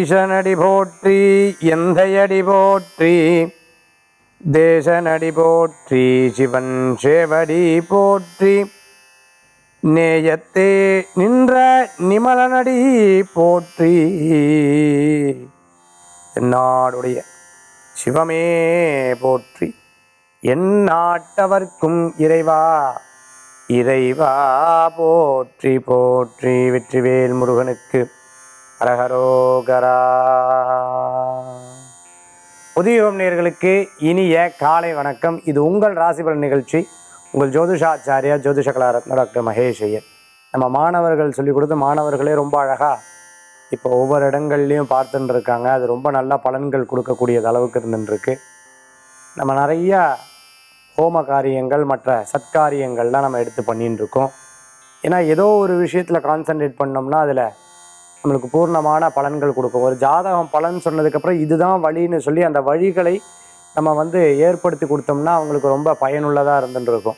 ஈசனடி போற்றி எந்தையடி போற்றி தேசனடி போற்றி சிவன் சேவடி போற்றி நேயத்தே நின்ற நிமலனடி போற்றி நாடுடைய சிவமே போற்றி என் நாட்டவர்க்கும் இறைவா இறைவா போற்றி போற்றி வெற்றிவேல் முருகனுக்கு அரகரோகரா புதியோம் நேர்களுக்கு இனிய காலை வணக்கம் இது உங்கள் ராசிபலன் நிகழ்ச்சி உங்கள் ஜோதிஷாச்சாரியா ஜோதிஷ கலாரத்ன டாக்டர் மகேஷ் ஐயர் நம்ம மாணவர்கள் சொல்லிக் கொடுத்து மாணவர்களே ரொம்ப அழகாக இப்போ ஒவ்வொரு இடங்கள்லையும் பார்த்துட்டு இருக்காங்க அது ரொம்ப நல்ல பலன்கள் கொடுக்கக்கூடியது அளவுக்கு இருந்துருக்கு நம்ம நிறையா ஹோம காரியங்கள் மற்ற சத்காரியங்கள்லாம் நம்ம எடுத்து பண்ணிட்டு இருக்கோம் ஏன்னா ஏதோ ஒரு விஷயத்தில் கான்சென்ட்ரேட் பண்ணோம்னா அதில் நம்மளுக்கு பூர்ணமான பலன்கள் கொடுக்கும் ஒரு ஜாதகம் பலன் சொன்னதுக்கப்புறம் இதுதான் வழின்னு சொல்லி அந்த வழிகளை நம்ம வந்து ஏற்படுத்தி கொடுத்தோம்னா அவங்களுக்கு ரொம்ப பயனுள்ளதாக இருந்துட்டு இருக்கும்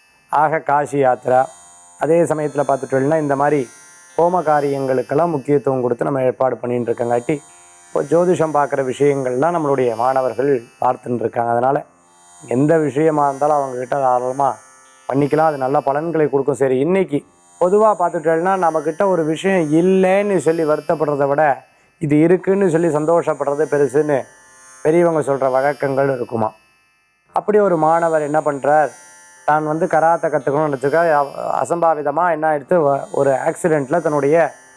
ஆக காசி யாத்திரா அதே சமயத்தில் பார்த்துட்டோம்னா இந்த மாதிரி ஹோம காரியங்களுக்கெல்லாம் முக்கியத்துவம் கொடுத்து நம்ம ஏற்பாடு பண்ணிட்டு இருக்கங்காட்டி இப்போ ஜோதிஷம் பார்க்குற விஷயங்கள்லாம் நம்மளுடைய மாணவர்கள் பார்த்துட்டு இருக்காங்க அதனால் எந்த விஷயமா இருந்தாலும் அவங்கக்கிட்ட தாராளமாக பண்ணிக்கலாம் அது நல்ல பலன்களை கொடுக்கும் சரி இன்னைக்கு பொதுவாக பார்த்துட்டோம்னா நம்மக்கிட்ட ஒரு விஷயம் இல்லைன்னு சொல்லி வருத்தப்படுறத விட இது இருக்குன்னு சொல்லி சந்தோஷப்படுறது பெருசுன்னு பெரியவங்க சொல்கிற வழக்கங்கள் இருக்குமா அப்படி ஒரு மாணவர் என்ன பண்ணுறார் தான் வந்து கராத்தை கற்றுக்கணும்னு வச்சுக்கா அசம்பாவிதமாக என்ன ஆயிடுத்து வ- ஒரு ஆக்சிடெண்ட்டில் தன்னுடைய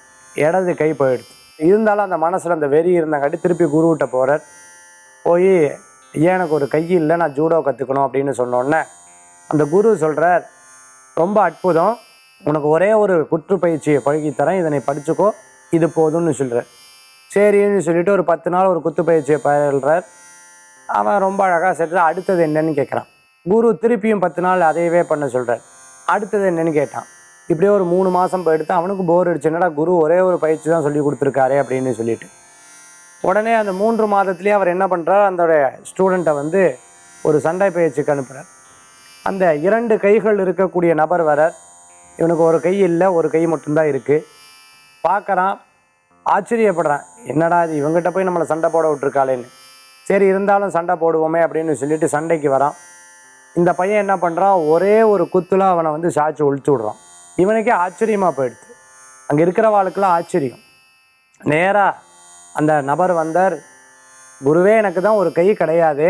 இடது கை போயிடுது இருந்தாலும் அந்த மனசில் அந்த வெறி இருந்தங்காட்டி திருப்பி குருவிட்ட போகிறார் போய் ஏன் எனக்கு ஒரு கை இல்லை நான் ஜூடோ கற்றுக்கணும் அப்படின்னு சொன்னோடனே அந்த குரு சொல்கிறார் ரொம்ப அற்புதம் உனக்கு ஒரே ஒரு குற்று பயிற்சியை பழகித் தரேன் இதனை படிச்சுக்கோ இது போதும்னு சொல்கிறார் சரின்னு சொல்லிட்டு ஒரு பத்து நாள் ஒரு குத்து பயிற்சியை பயில்றார் அவன் ரொம்ப அழகாக செட்டு அடுத்தது என்னன்னு கேட்குறான் குரு திருப்பியும் பத்து நாள் அதையவே பண்ண சொல்கிறார் அடுத்தது என்னன்னு கேட்டான் இப்படியே ஒரு மூணு மாதம் போயிடுத்து அவனுக்கு போர் அடிச்சு என்னடா குரு ஒரே ஒரு பயிற்சி தான் சொல்லி கொடுத்துருக்காரே அப்படின்னு சொல்லிட்டு உடனே அந்த மூன்று மாதத்துலேயே அவர் என்ன பண்ணுறார் அந்த ஸ்டூடெண்ட்டை வந்து ஒரு சண்டை பயிற்சிக்கு அனுப்புகிறார் அந்த இரண்டு கைகள் இருக்கக்கூடிய நபர் வரார் இவனுக்கு ஒரு கை இல்லை ஒரு கை மட்டும்தான் இருக்குது பார்க்குறான் ஆச்சரியப்படுறான் என்னடா இது இவங்ககிட்ட போய் நம்மளை சண்டை போட விட்டுருக்காளேன்னு சரி இருந்தாலும் சண்டை போடுவோமே அப்படின்னு சொல்லிட்டு சண்டைக்கு வரான் இந்த பையன் என்ன பண்ணுறான் ஒரே ஒரு குத்துல அவனை வந்து சாய்ச்சி ஒழிச்சு விடுறான் இவனுக்கே ஆச்சரியமாக போயிடுது அங்கே இருக்கிறவாளுக்கெல்லாம் ஆச்சரியம் நேராக அந்த நபர் வந்தார் குருவே எனக்கு தான் ஒரு கை கிடையாது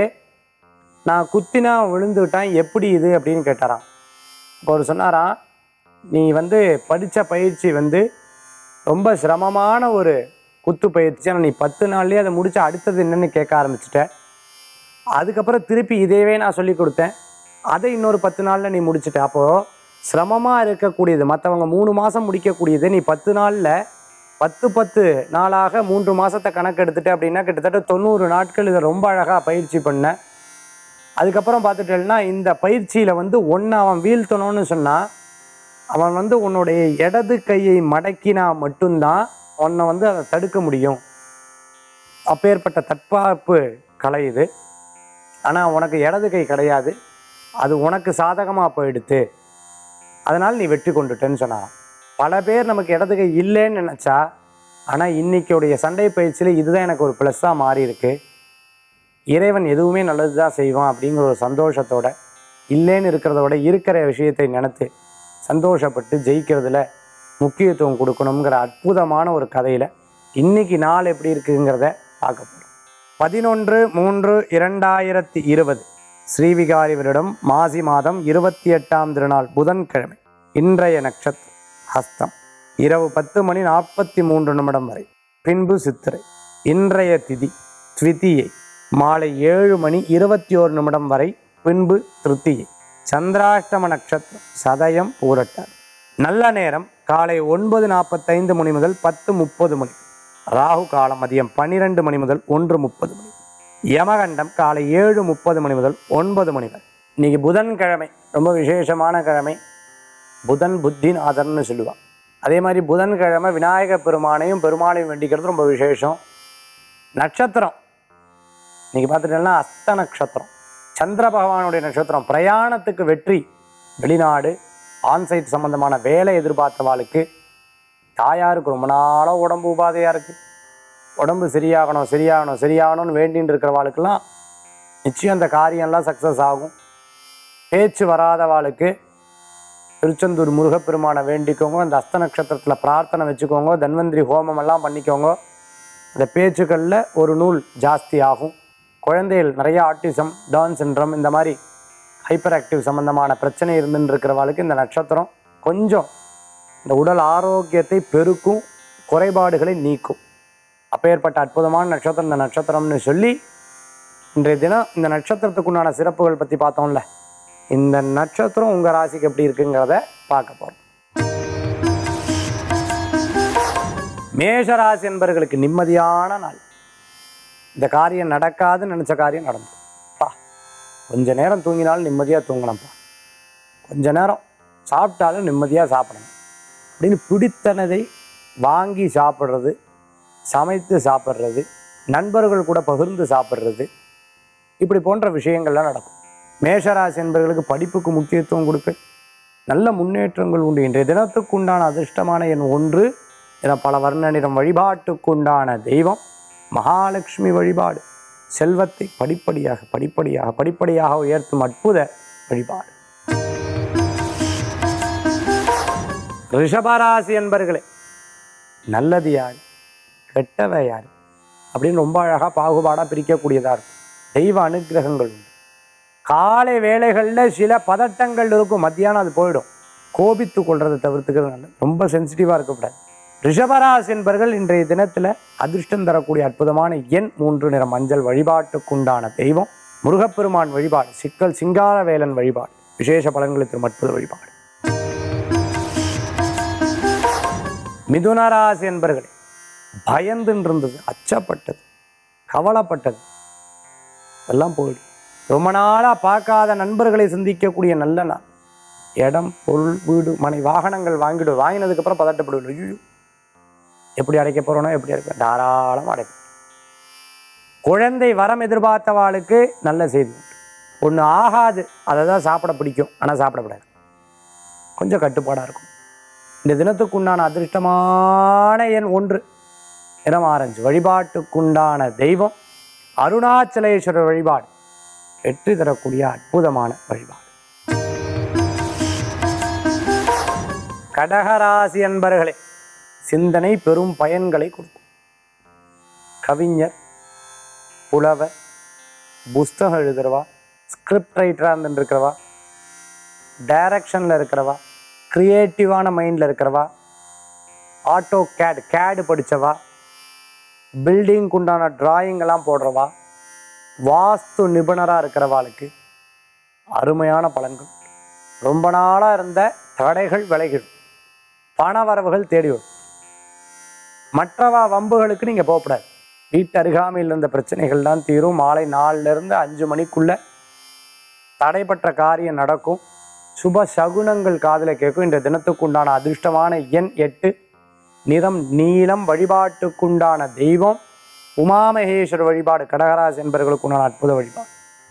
நான் குத்தினா விழுந்துவிட்டேன் எப்படி இது அப்படின்னு கேட்டாராம் இப்போ அவர் சொன்னாராம் நீ வந்து படித்த பயிற்சி வந்து ரொம்ப சிரமமான ஒரு குத்து பயிற்சி ஆனால் நீ பத்து நாள்லேயே அதை முடிச்சு அடுத்தது என்னன்னு கேட்க ஆரம்பிச்சிட்ட அதுக்கப்புறம் திருப்பி இதையவே நான் சொல்லி கொடுத்தேன் அதை இன்னொரு பத்து நாளில் நீ முடிச்சிட்ட அப்போது சிரமமாக இருக்கக்கூடியது மற்றவங்க மூணு மாதம் முடிக்கக்கூடியது நீ பத்து நாளில் பத்து பத்து நாளாக மூன்று மாதத்தை கணக்கு எடுத்துட்ட அப்படின்னா கிட்டத்தட்ட தொண்ணூறு நாட்கள் இதை ரொம்ப அழகாக பயிற்சி பண்ண அதுக்கப்புறம் பார்த்துட்டேன்னா இந்த பயிற்சியில் வந்து ஒன்று அவன் வீழ்த்தணும்னு சொன்னால் அவன் வந்து உன்னுடைய இடது கையை மடக்கினா மட்டும்தான் உன்னை வந்து அதை தடுக்க முடியும் அப்பேற்பட்ட தற்காப்பு கலை இது ஆனால் உனக்கு இடது கை கிடையாது அது உனக்கு சாதகமாக போயிடுத்து அதனால் நீ வெற்றி கொண்டுட்டேன்னு சொன்னாராம் பல பேர் நமக்கு இடது கை இல்லைன்னு நினச்சா ஆனால் இன்னைக்குடைய சண்டை பயிற்சியில் இதுதான் எனக்கு ஒரு ப்ளஸ்ஸாக மாறி இருக்கு இறைவன் எதுவுமே நல்லது தான் செய்வான் அப்படிங்கிற ஒரு சந்தோஷத்தோட இல்லைன்னு இருக்கிறத விட இருக்கிற விஷயத்தை நினைத்து சந்தோஷப்பட்டு ஜெயிக்கிறதுல முக்கியத்துவம் கொடுக்கணுங்கிற அற்புதமான ஒரு கதையில் இன்னைக்கு நாள் எப்படி இருக்குங்கிறத பார்க்க போகிறோம் பதினொன்று மூன்று இரண்டாயிரத்தி இருபது ஸ்ரீவிகாரி வருடம் மாசி மாதம் இருபத்தி எட்டாம் திருநாள் புதன்கிழமை இன்றைய நட்சத்திரம் ஹஸ்தம் இரவு பத்து மணி நாற்பத்தி மூன்று நிமிடம் வரை பின்பு சித்திரை இன்றைய திதி த்விதியை மாலை ஏழு மணி இருபத்தி ஓரு நிமிடம் வரை பின்பு திருத்தியை சந்திராஷ்டம நட்சத்திரம் சதயம் பூரட்டார் நல்ல நேரம் காலை ஒன்பது நாற்பத்தைந்து மணி முதல் பத்து முப்பது மணி ராகு காலம் மதியம் பன்னிரெண்டு மணி முதல் ஒன்று முப்பது மணி யமகண்டம் காலை ஏழு முப்பது மணி முதல் ஒன்பது மணி வரை இன்னைக்கு புதன்கிழமை ரொம்ப விசேஷமான கிழமை புதன் புத்திநாதர்னு சொல்லுவான் அதே மாதிரி புதன்கிழமை விநாயக பெருமானையும் பெருமாளையும் வேண்டிக்கிறது ரொம்ப விசேஷம் நட்சத்திரம் இன்னைக்கு பார்த்துட்டீங்கன்னா அஸ்த நட்சத்திரம் சந்திர பகவானுடைய நட்சத்திரம் பிரயாணத்துக்கு வெற்றி வெளிநாடு ஆன்சைட் சம்பந்தமான வேலை எதிர்பார்த்தவாளுக்கு தாயாருக்கு ரொம்ப நாளாக உடம்பு உபாதையாக இருக்குது உடம்பு சரியாகணும் சரியாகணும் சரியாகணும்னு வேண்டின்னு இருக்கிறவாளுக்கெல்லாம் நிச்சயம் அந்த காரியம்லாம் சக்ஸஸ் ஆகும் பேச்சு வராதவாளுக்கு திருச்செந்தூர் முருகப்பெருமானை வேண்டிக்கோங்க அந்த அஸ்த நட்சத்திரத்தில் பிரார்த்தனை வச்சுக்கோங்க தன்வந்திரி ஹோமம் எல்லாம் பண்ணிக்கோங்க அந்த பேச்சுக்களில் ஒரு நூல் ஜாஸ்தி ஆகும் குழந்தைகள் நிறைய ஆட்டிசம் டவுன் சின்ட்ரம் இந்த மாதிரி ஹைப்பர் ஆக்டிவ் சம்மந்தமான பிரச்சனை இருந்துன்னு இருக்கிறவாளுக்கு இந்த நட்சத்திரம் கொஞ்சம் இந்த உடல் ஆரோக்கியத்தை பெருக்கும் குறைபாடுகளை நீக்கும் அப்பேற்பட்ட அற்புதமான நட்சத்திரம் இந்த நட்சத்திரம்னு சொல்லி இன்றைய தினம் இந்த நட்சத்திரத்துக்குண்டான சிறப்புகள் பற்றி பார்த்தோம்ல இந்த நட்சத்திரம் உங்கள் ராசிக்கு எப்படி இருக்குங்கிறத பார்க்க போகிறோம் மேஷராசி என்பவர்களுக்கு நிம்மதியான நாள் இந்த காரியம் நடக்காதுன்னு நினச்ச காரியம் நடந்துடும் பா கொஞ்ச நேரம் தூங்கினாலும் நிம்மதியாக தூங்கணும்ப்பா கொஞ்ச நேரம் சாப்பிட்டாலும் நிம்மதியாக சாப்பிடணும் அப்படின்னு பிடித்தனதை வாங்கி சாப்பிட்றது சமைத்து சாப்பிட்றது நண்பர்கள் கூட பகிர்ந்து சாப்பிட்றது இப்படி போன்ற விஷயங்கள்லாம் நடக்கும் மேஷராசி என்பவர்களுக்கு படிப்புக்கு முக்கியத்துவம் கொடுப்பேன் நல்ல முன்னேற்றங்கள் உண்டு இன்றைய தினத்துக்கு உண்டான அதிர்ஷ்டமான எண் ஒன்று என பல வர்ண நிறம் வழிபாட்டுக்குண்டான தெய்வம் மகாலட்சுமி வழிபாடு செல்வத்தை படிப்படியாக படிப்படியாக படிப்படியாக உயர்த்தும் அற்புத வழிபாடு ரிஷபராசி என்பர்களே நல்லது யார் கெட்டவை யார் அப்படின்னு ரொம்ப அழகாக பாகுபாடாக பிரிக்கக்கூடியதாக இருக்கும் தெய்வ அனுக்கிரகங்கள் உண்டு காலை வேளைகளில் சில பதட்டங்கள் இருக்கும் மத்தியானம் அது போயிடும் கோபித்து கொள்றதை தவிர்த்துக்கிறது நல்லது ரொம்ப சென்சிட்டிவாக இருக்கக்கூடாது ரிஷபராசி என்பர்கள் இன்றைய தினத்தில் அதிர்ஷ்டம் தரக்கூடிய அற்புதமான எண் மூன்று நிற மஞ்சள் வழிபாட்டுக்குண்டான தெய்வம் முருகப்பெருமான் வழிபாடு சிக்கல் சிங்காரவேலன் வழிபாடு விசேஷ பலன்களை தரும் அற்புத வழிபாடு மிதுனராசி என்பர்களே பயந்துன்னு இருந்தது அச்சப்பட்டது கவலைப்பட்டது எல்லாம் போயிடும் ரொம்ப நாளாக பார்க்காத நண்பர்களை சந்திக்கக்கூடிய நல்ல நாள் இடம் பொருள் வீடு மனை வாகனங்கள் வாங்கிடு வாங்கினதுக்கப்புறம் பதட்டப்படுவது ஐயோ எப்படி அடைக்க போகிறோனோ எப்படி அடைக்க தாராளம் அடைக்கும் குழந்தை வரம் எதிர்பார்த்தவாளுக்கு நல்ல செய்தி உண்டு ஒன்று ஆகாது அதை தான் சாப்பிட பிடிக்கும் ஆனால் சாப்பிடக்கூடாது கொஞ்சம் கட்டுப்பாடாக இருக்கும் இந்த தினத்துக்குண்டான அதிர்ஷ்டமான எண் ஒன்று இனம் ஆரஞ்சு வழிபாட்டுக்குண்டான தெய்வம் அருணாச்சலேஸ்வரர் வழிபாடு வெற்றி தரக்கூடிய அற்புதமான வழிபாடு கடகராசி அன்பர்களே சிந்தனை பெரும் பயன்களை கொடுக்கும் கவிஞர் புலவர் புஸ்தகம் எழுதுறவா ஸ்கிரிப்ட் ரைட்டராக இருந்துருக்கிறவா டைரக்ஷனில் இருக்கிறவா க்ரியேட்டிவான மைண்டில் இருக்கிறவா ஆட்டோ கேட் கேடு படித்தவா பில்டிங்க்கு உண்டான drawing எல்லாம் போடுறவா வாஸ்து நிபுணராக இருக்கிறவாளுக்கு அருமையான பலன்கள் ரொம்ப நாளாக இருந்த தடைகள் விலகிடும் பண வரவுகள் தேடி வரும் மற்றவா வம்புகளுக்கு நீங்கள் போகக்கூடாது வீட்டு அருகாமையில் இருந்த பிரச்சனைகள் தான் தீரும் மாலை நாலுல இருந்து அஞ்சு மணிக்குள்ள தடைப்பட்ட காரியம் நடக்கும் சுப சகுனங்கள் காதில் கேட்கும் இந்த தினத்துக்குண்டான அதிர்ஷ்டமான எண் எட்டு நிறம் நீலம் வழிபாட்டுக்குண்டான தெய்வம் உமாமகேஸ்வரர் வழிபாடு கடகராசி என்பவர்களுக்கு உண்டான அற்புத வழிபாடு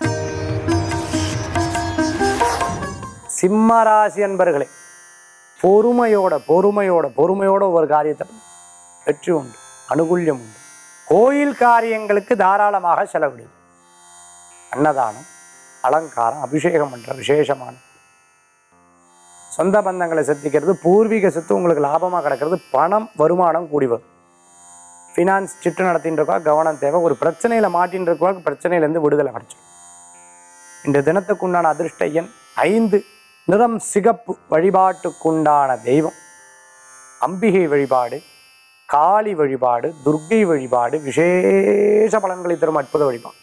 சிம்மராசி என்பர்களே பொறுமையோட பொறுமையோட பொறுமையோட ஒரு காரியத்தை பண்ணு. வெற்றி உண்டு அனுகூல்யம் உண்டு கோயில் காரியங்களுக்கு தாராளமாக செலவிடுது அன்னதானம் அலங்காரம் அபிஷேகம் பண்ற விசேஷமான சொந்த பந்தங்களை சந்திக்கிறது பூர்வீக சொத்து உங்களுக்கு லாபமாக கிடக்கிறது பணம் வருமானம் கூடி வரும் ஃபினான்ஸ் சிட்டு நடத்தின்னு இருக்கா கவனம் தேவை ஒரு பிரச்சனையில் மாட்டின்னு இருக்கா பிரச்சனையிலேருந்து விடுதலை கிடைச்சிடும் இந்த தினத்துக்குண்டான அதிர்ஷ்ட எண் ஐந்து நிறம் சிகப்பு வழிபாட்டுக்குண்டான தெய்வம் அம்பிகை வழிபாடு காளி வழிபாடு துர்க்கை வழிபாடு விசேஷ பலன்களை தரும் அற்புத வழிபாடு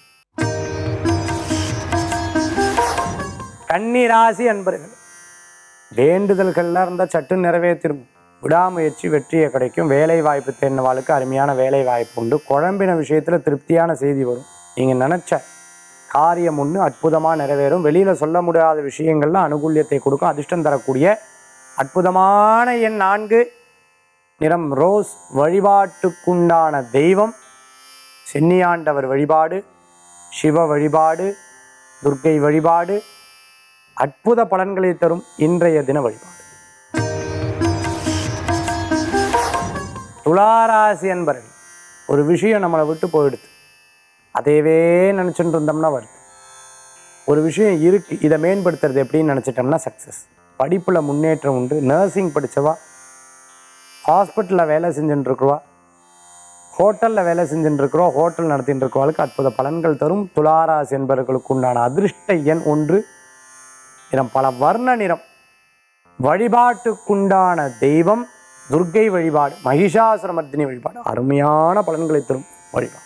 கன்னிராசி அன்பர்கள் வேண்டுதல்கள்லாம் இருந்தால் சட்டு நிறைவேற்றிடும் விடாமுயற்சி வெற்றியை கிடைக்கும் வேலை வாய்ப்பு தேர்ந்தவாளுக்கு அருமையான வேலை வாய்ப்பு உண்டு குழம்பின விஷயத்தில் திருப்தியான செய்தி வரும் நீங்கள் நினச்ச காரியம் ஒன்று அற்புதமாக நிறைவேறும் வெளியில் சொல்ல முடியாத விஷயங்கள்ல அனுகூல்யத்தை கொடுக்கும் அதிர்ஷ்டம் தரக்கூடிய அற்புதமான எண் நான்கு நிறம் ரோஸ் வழிபாட்டுக்குண்டான தெய்வம் சென்னியாண்டவர் வழிபாடு சிவ வழிபாடு துர்க்கை வழிபாடு அற்புத பலன்களை தரும் இன்றைய தின வழிபாடு துளாராசி என்பர்கள் ஒரு விஷயம் நம்மளை விட்டு போயிடுது அதையவே நினச்சிட்டு இருந்தோம்னா வருது ஒரு விஷயம் இருக்கு இதை மேம்படுத்துறது எப்படின்னு நினச்சிட்டோம்னா சக்ஸஸ் படிப்பில் முன்னேற்றம் உண்டு நர்சிங் படித்தவா ஹாஸ்பிட்டலில் வேலை செஞ்சுட்டு இருக்கிறவா ஹோட்டலில் வேலை செஞ்சுட்டு இருக்கிறோம் ஹோட்டல் நடத்திட்டு இருக்கிறவர்களுக்கு அற்புத பலன்கள் தரும் துளாராசி என்பவர்களுக்கு உண்டான அதிர்ஷ்ட எண் ஒன்று நிறம் பல வர்ண நிறம் வழிபாட்டுக்குண்டான தெய்வம் துர்க்கை வழிபாடு மகிஷாசுரமர்த்தினி வழிபாடு அருமையான பலன்களை தரும் வழிபாடு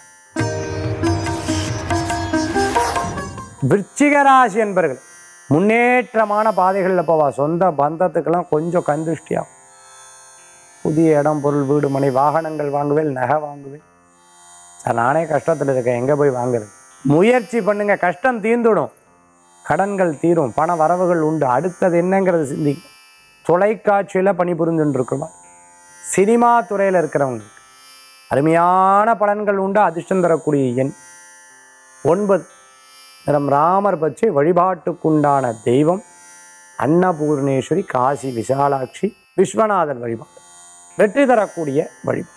விருச்சிக ராசி என்பர்கள் முன்னேற்றமான பாதைகளில் போவா சொந்த பந்தத்துக்கெல்லாம் கொஞ்சம் கந்திருஷ்டியாகும் புதிய இடம் பொருள் வீடு மனை வாகனங்கள் வாங்குவேன் நகை வாங்குவேன் சார் நானே கஷ்டத்தில் இருக்கேன் எங்கே போய் வாங்குறது முயற்சி பண்ணுங்க கஷ்டம் தீர்ந்துடும் கடன்கள் தீரும் பண வரவுகள் உண்டு அடுத்தது என்னங்கிறது சிந்தி தொலைக்காட்சியில் பணிபுரிஞ்சுட்டு இருக்கிறவா சினிமா துறையில் இருக்கிறவங்களுக்கு அருமையான பலன்கள் உண்டு அதிர்ஷ்டம் தரக்கூடிய எண் ஒன்பது நிறம் ராமர் பற்றி வழிபாட்டுக்குண்டான தெய்வம் அன்னபூர்ணேஸ்வரி காசி விசாலாட்சி விஸ்வநாதன் வழிபாடு வெற்றி தரக்கூடிய வழிபாடு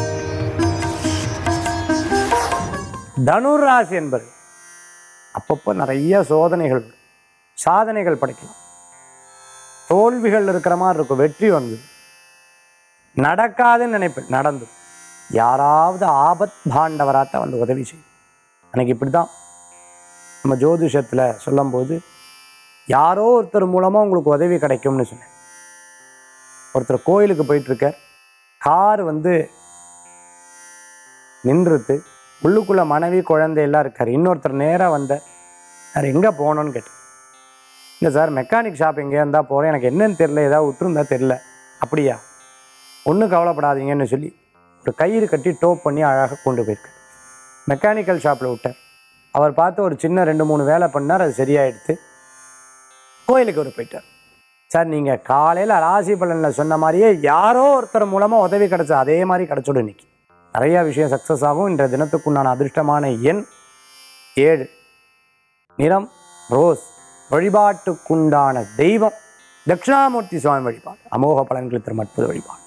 தனுர் ராசி என்பது அப்பப்போ நிறைய சோதனைகள் வரும். சாதனைகள் படைக்கலாம் தோல்விகள் இருக்கிற மாதிரி இருக்கும் வெற்றி வந்து நடக்காதுன்னு நினைப்பேன் நடந்து யாராவது ஆபத் பாண்டவராத்த வந்து உதவி செய்யும் அன்னைக்கு இப்படி தான் நம்ம ஜோதிஷத்தில் சொல்லும்போது யாரோ ஒருத்தர் மூலமாக உங்களுக்கு உதவி கிடைக்கும்னு சொன்னேன் ஒருத்தர் கோயிலுக்கு போயிட்டுருக்கார் கார் வந்து நின்றுத்து உள்ளுக்குள்ளே மனைவி குழந்தை எல்லாம் இருக்கார் இன்னொருத்தர் நேராக வந்தார் சார் எங்கே போகணும்னு கேட்டார் இல்லை சார் மெக்கானிக் ஷாப் எங்கேயா இருந்தால் போகிறேன் எனக்கு என்னன்னு தெரில ஏதாவது விட்டுருந்தா தெரில அப்படியா ஒன்றும் கவலைப்படாதீங்கன்னு சொல்லி ஒரு கயிறு கட்டி டோப் பண்ணி அழகாக கொண்டு போயிருக்கார் மெக்கானிக்கல் ஷாப்பில் விட்டார் அவர் பார்த்து ஒரு சின்ன ரெண்டு மூணு வேலை பண்ணார் அது சரியாயிடுத்து கோயிலுக்கு அவர் போயிட்டார் சார் நீங்கள் காலையில் ராசி பலனில் சொன்ன மாதிரியே யாரோ ஒருத்தர் மூலமாக உதவி கிடைச்சா அதே மாதிரி கிடைச்சிடும் இன்னைக்கு நிறையா விஷயம் சக்ஸஸ் ஆகும் இன்றைய தினத்துக்குண்டான அதிர்ஷ்டமான எண் ஏழு நிறம் ரோஸ் வழிபாட்டுக்குண்டான தெய்வம் தட்சிணாமூர்த்தி சுவாமி வழிபாடு அமோக பலன்களை தரும் அற்புத வழிபாடு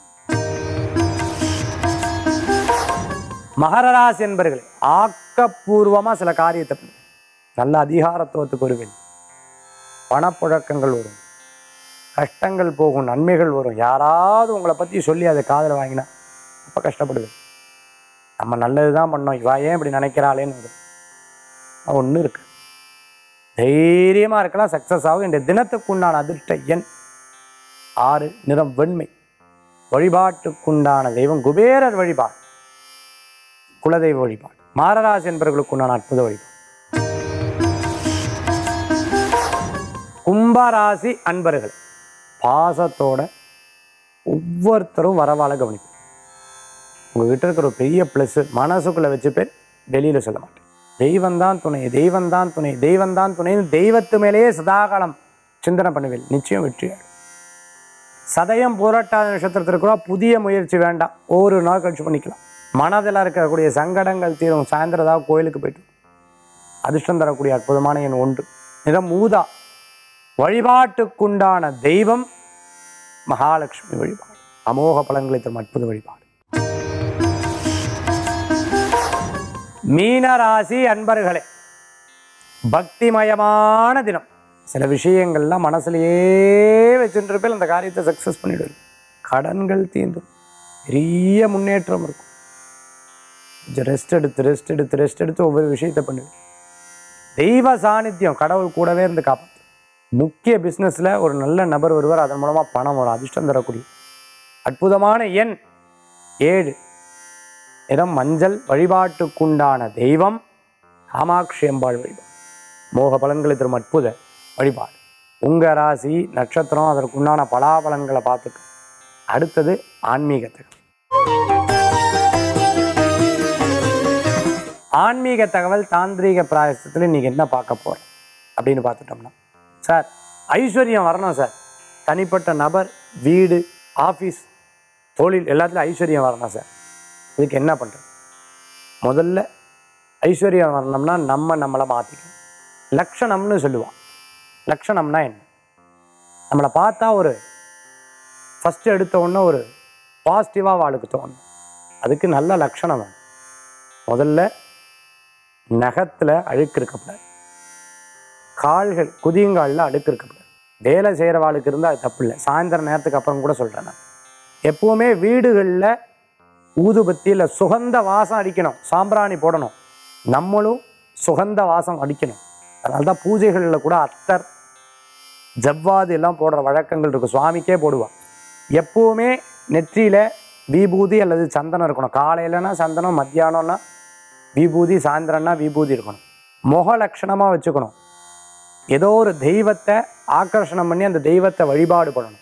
மகர ராசி என்பர்களே ஆக்கப்பூர்வமாக சில காரியத்தை பண்ணுங்க. நல்ல அதிகாரத்துவத்துக்கு வருவேன் பணப்புழக்கங்கள் வரும் கஷ்டங்கள் போகும் நன்மைகள் வரும் யாராவது உங்களை பற்றி சொல்லி அதை காதில் வாங்கினா அப்போ கஷ்டப்படுவேன் நம்ம நல்லது தான் பண்ணோம் இவா ஏன் இப்படி நினைக்கிறாளேன்னு வரும் ஒன்று இருக்கு தைரியமாக இருக்கலாம் சக்ஸஸ் ஆகும் இந்த தினத்துக்குண்டான அதிர்ஷ்ட எண் ஆறு நிறம் வெண்மை வழிபாட்டுக்குண்டான தெய்வம் குபேரர் வழிபாடு குலதெய்வ வழிபாடு மாரராசி என்பவர்களுக்குண்டான அற்புத வழிபாடு கும்பராசி அன்பர்கள் பாசத்தோட ஒவ்வொருத்தரும் வரவாழ கவனிப்பேன் உங்ககிட்ட இருக்கிற ஒரு பெரிய ப்ளஸ் மனசுக்குள்ள வச்சுப்பேன் வெளியில சொல்ல மாட்டேன் தெய்வம்தான் துணை தெய்வம்தான் துணை தெய்வம்தான் துணைன்னு தெய்வத்து மேலேயே சதாகாலம் சிந்தனை பண்ணுவேன் நிச்சயம் வெற்றி ஆகும். சதயம் போராட்டாத நட்சத்திரத்தில் இருக்கிறா புதிய முயற்சி வேண்டாம் ஒரு நாள் கழிச்சு பண்ணிக்கலாம் மனதில் இருக்கக்கூடிய சங்கடங்கள் தீரும் சாயந்தரம் ஏதாவது கோயிலுக்கு போயிட்டு அதிர்ஷ்டம் தரக்கூடிய அற்புதமான எண் ஒன்று நிறம் ஊதா வழிபாட்டுக்குண்டான தெய்வம் மகாலட்சுமி வழிபாடு அமோக பலன்களை தரும் அற்புத வழிபாடு மீனராசி அன்பர்களே பக்திமயமான தினம் சில விஷயங்கள்லாம் மனசுலயே வச்சுட்டு இருப்பேன் அந்த காரியத்தை சக்ஸஸ் பண்ணிடுவேன் கடன்கள் தீந்தும் பெரிய முன்னேற்றம் இருக்கும் கொஞ்சம் ரெஸ்ட் எடுத்து ரெஸ்ட் எடுத்து ரெஸ்ட் எடுத்து ஒவ்வொரு விஷயத்தை பண்ணுவேன் தெய்வ சாநித்தியம் கடவுள் கூடவே இருந்து காப்பாற்று முக்கிய பிஸ்னஸில் ஒரு நல்ல நபர் வருவார் அதன் மூலமாக பணம் வரும் அதிர்ஷ்டம் தரக்கூடிய அற்புதமான எண் ஏழு நிறம் மஞ்சள் வழிபாட்டுக்குண்டான தெய்வம் காமாட்சி அம்பாள் வழிபாடு மோக பலன்களை தரும் அற்புத வழிபாடு உங்கள் ராசி நட்சத்திரம் அதற்குண்டான பலாபலன்களை பார்த்துட்டு அடுத்தது ஆன்மீக தகவல் ஆன்மீக தகவல் தாந்திரீக பிராயசத்தில் இன்னைக்கு என்ன பார்க்க போகிறோம் அப்படின்னு பார்த்துட்டோம்னா சார் ஐஸ்வர்யம் வரணும் சார் தனிப்பட்ட நபர் வீடு ஆஃபீஸ் தொழில் எல்லாத்துலையும் ஐஸ்வர்யம் வரணும் சார் இதுக்கு என்ன பண்ணுறது முதல்ல ஐஸ்வர்யம் வரணும்னா நம்ம நம்மளை மாற்றிக்கணும் லக்ஷணம்னு சொல்லுவான் லக்ஷணம்னா என்ன நம்மளை பார்த்தா ஒரு ஃபஸ்ட்டு எடுத்த உடனே ஒரு பாசிட்டிவாக வாளுக்கு தோணும் அதுக்கு நல்ல லக்ஷணம் வேணும் முதல்ல நகத்தில் அழுக்கு இருக்கக்கூடாது கால்கள் குதியங்காலில் அழுக்கு இருக்கக்கூடாது வேலை செய்கிறவாளுக்கு இருந்தால் அது தப்பு இல்லை சாயந்தரம் நேரத்துக்கு அப்புறம் கூட சொல்கிறேன் நான் எப்போவுமே வீடுகளில் ஊதுபத்தி இல்லை சுகந்த வாசம் அடிக்கணும் சாம்பிராணி போடணும் நம்மளும் சுகந்த வாசம் அடிக்கணும் அதனால தான் பூஜைகளில் கூட அத்தர் ஜவ்வாது எல்லாம் போடுற வழக்கங்கள் இருக்குது சுவாமிக்கே போடுவான் எப்போவுமே நெற்றியில் விபூதி அல்லது சந்தனம் இருக்கணும் காலையிலனா சந்தனம் மத்தியானம்னா விபூதி சாயந்தரம்னா விபூதி இருக்கணும் முக லட்சணமாக வச்சுக்கணும் ஏதோ ஒரு தெய்வத்தை ஆக்கர்ஷணம் பண்ணி அந்த தெய்வத்தை வழிபாடு பண்ணணும்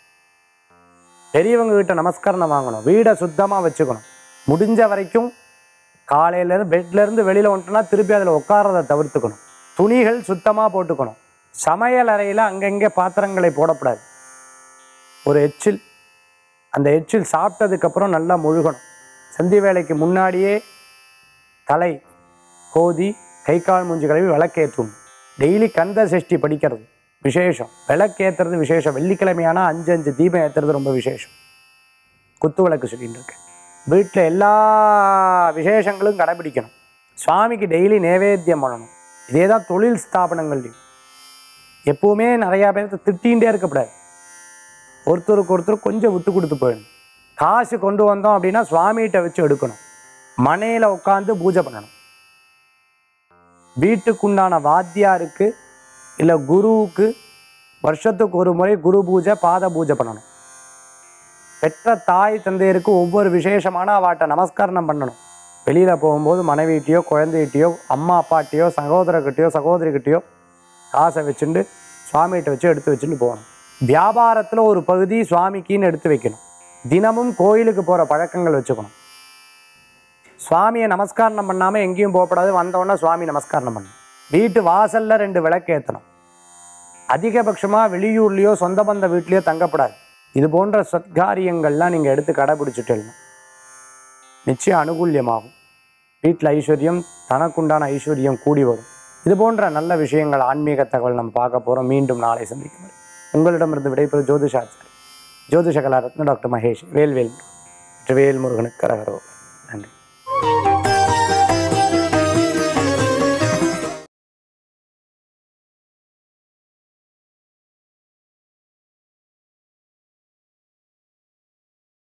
பெரியவங்க கிட்ட நமஸ்கரணம் வாங்கணும் வீடை சுத்தமாக வச்சுக்கணும் முடிஞ்ச வரைக்கும் காலையிலேருந்து பெட்லேருந்து வெளியில் வந்துட்டோம்னா திருப்பி அதில் உட்காரதை தவிர்த்துக்கணும் துணிகள் சுத்தமாக போட்டுக்கணும் சமையல் அறையில் அங்கங்கே பாத்திரங்களை போடக்கூடாது ஒரு எச்சில் அந்த எச்சில் சாப்பிட்டதுக்கப்புறம் நல்லா முழுகணும் சந்தி வேலைக்கு முன்னாடியே தலை கோதி கை கால் மூஞ்சி கழுவி விளக்கேற்றும் டெய்லி கந்த சஷ்டி படிக்கிறது விசேஷம் விளக்கேற்றுறது விசேஷம் வெள்ளிக்கிழமையானா அஞ்சு அஞ்சு தீபம் ஏற்றுறது ரொம்ப விசேஷம் குத்து விளக்கு சொல்லிட்டு இருக்கேன் வீட்டில் எல்லா விசேஷங்களும் கடைபிடிக்கணும் சுவாமிக்கு டெய்லி நைவேத்தியம் பண்ணணும் இதே தான் தொழில் ஸ்தாபனங்கள்லையும் எப்பவுமே நிறையா பேர்த்த திட்டிகிட்டே இருக்கக்கூடாது ஒருத்தருக்கு ஒருத்தர் கொஞ்சம் விட்டு கொடுத்து போயிடணும் காசு கொண்டு வந்தோம் அப்படின்னா சுவாமிகிட்ட வச்சு எடுக்கணும் மனையில் உட்காந்து பூஜை பண்ணணும் வீட்டுக்குண்டான வாத்தியாருக்கு இல்லை குருவுக்கு வருஷத்துக்கு ஒரு முறை குரு பூஜை பாத பூஜை பண்ணணும் பெற்ற தாய் தந்தையருக்கு ஒவ்வொரு விசேஷமான அவாட்ட நமஸ்காரம் பண்ணணும் வெளியில் போகும்போது மனைவிகிட்டயோ குழந்தைகிட்டயோ அம்மா அப்பாட்டையோ சகோதரர்கிட்டயோ சகோதரிகிட்டயோ காசை வச்சுட்டு சுவாமிகிட்ட வச்சு எடுத்து வச்சுட்டு போகணும் வியாபாரத்தில் ஒரு பகுதி சுவாமிக்குன்னு எடுத்து வைக்கணும் தினமும் கோயிலுக்கு போகிற பழக்கங்கள் வச்சுக்கணும் சுவாமியை நமஸ்காரம் பண்ணாமல் எங்கேயும் போகக்கூடாது வந்தோடனே சுவாமி நமஸ்காரம் பண்ணணும் வீட்டு வாசலில் ரெண்டு விளக்கு ஏற்றணும் அதிகபட்சமாக வெளியூர்லேயோ சொந்த பந்த வீட்லேயோ தங்கப்படாது இது போன்ற சத்காரியங்கள்லாம் நீங்கள் எடுத்து கடைபிடிச்சிட்டேன்னா நிச்சயம் அனுகூல்யமாகும் வீட்டில் ஐஸ்வர்யம் தனக்குண்டான ஐஸ்வர்யம் கூடி வரும் இது போன்ற நல்ல விஷயங்கள் ஆன்மீக தகவல் நம்ம பார்க்க போகிறோம் மீண்டும் நாளை சந்திக்கும் வரை உங்களிடமிருந்து விடைபெறும் ஜோதிஷாச்சாரி ஜோதிஷ கலாரத்ன டாக்டர் மகேஷ் வேல்வேல் வேல் முருகனுக்கு கரகரோ நன்றி